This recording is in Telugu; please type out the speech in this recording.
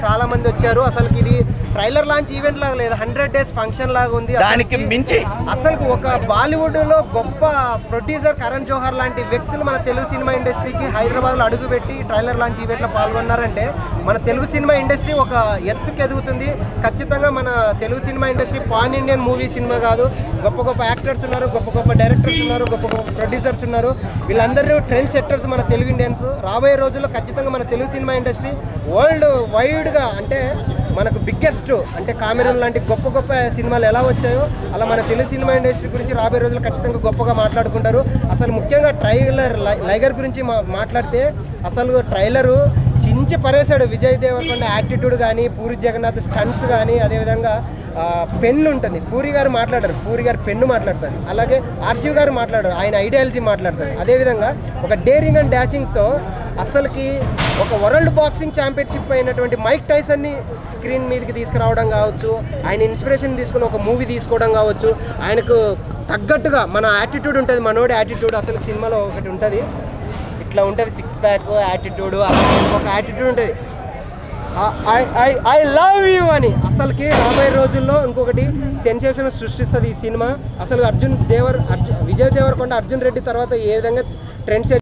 చాలా మంది వచ్చారు అసలు ఇది ట్రైలర్ లాంచ్ ఈవెంట్ లాగా లేదు హండ్రెడ్ డేస్ ఫంక్షన్ లాగా ఉంది దానికి అసలుకి- మించి అసలు ఒక బాలీవుడ్ లో గొప్ప ప్రొడ్యూసర్ కరణ్ జోహర్ లాంటి వ్యక్తులు మన తెలుగు సినిమా ఇండస్ట్రీకి హైదరాబాద్ లో అడుగుపెట్టి ట్రైలర్ లాంచ్ ఈవెంట్ లో పాల్గొన్నారంటే మన తెలుగు సినిమా ఇండస్ట్రీ ఒక ఎత్తుకు ఎదుగుతుంది ఖచ్చితంగా మన Telugu cinema industry pan Indian movie cinema కాదు గొప్ప గొప్ప యాక్టర్స్ ఉన్నారు గొప్ప గొప్ప డైరెక్టర్స్ ఉన్నారు గొప్ప గొప్ప ప్రొడ్యూసర్స్ ఉన్నారు వీళ్ళందరూ ట్రెండ్ సెట్టర్స్ మన తెలుగు ఇండియన్స్ రాబోయే రోజుల్లో ఖచ్చితంగా మన తెలుగు సినిమా ఇండస్ట్రీ వరల్డ్ వైడ్గా అంటే మనకు బిగ్గెస్ట్ అంటే కామెరూన్ లాంటి గొప్ప గొప్ప సినిమాలు ఎలా వచ్చాయో అలా మన తెలుగు సినిమా ఇండస్ట్రీ గురించి రాబోయే రోజులు ఖచ్చితంగా గొప్పగా మాట్లాడుకుంటారు అసలు ముఖ్యంగా ట్రైలర్ లైగర్ గురించి మా మాట్లాడితే అసలు ట్రైలరు చించి పరేశాడు విజయ్ దేవరకొండ యాటిట్యూడ్ కానీ పూరి జగన్నాథ్ స్టంట్స్ కానీ అదేవిధంగా పెన్ను ఉంటుంది పూరి గారు మాట్లాడారు పూరి గారు పెన్ను మాట్లాడతారు అలాగే ఆర్జీవ్ గారు మాట్లాడారు ఆయన ఐడియాలజీ మాట్లాడతారు అదేవిధంగా ఒక డేరింగ్ అండ్ డాషింగ్తో అసలుకి ఒక వరల్డ్ బాక్సింగ్ ఛాంపియన్షిప్ అయినటువంటి మైక్ టైసన్ని స్క్రీన్ మీదకి తీసుకురావడం కావచ్చు ఆయన ఇన్స్పిరేషన్ తీసుకుని ఒక మూవీ తీసుకోవడం కావచ్చు ఆయనకు తగ్గట్టుగా మన యాటిట్యూడ్ ఉంటుంది మనోడి యాటిట్యూడ్ అసలు సినిమాలో ఒకటి ఉంటుంది ఇట్లా ఉంటుంది సిక్స్ ప్యాక్ యాటిట్యూడ్ ఒక యాటిట్యూడ్ ఉంటుంది ఐ లవ్ యూ అని అసలుకి రాబోయే రోజుల్లో ఇంకొకటి సెన్సేషన్ సృష్టిస్తుంది ఈ సినిమా అసలు అర్జున్ దేవర్ అర్జున్ విజయ్ దేవరకొండ అర్జున్ రెడ్డి తర్వాత ఏ విధంగా ట్రెండ్ సెట్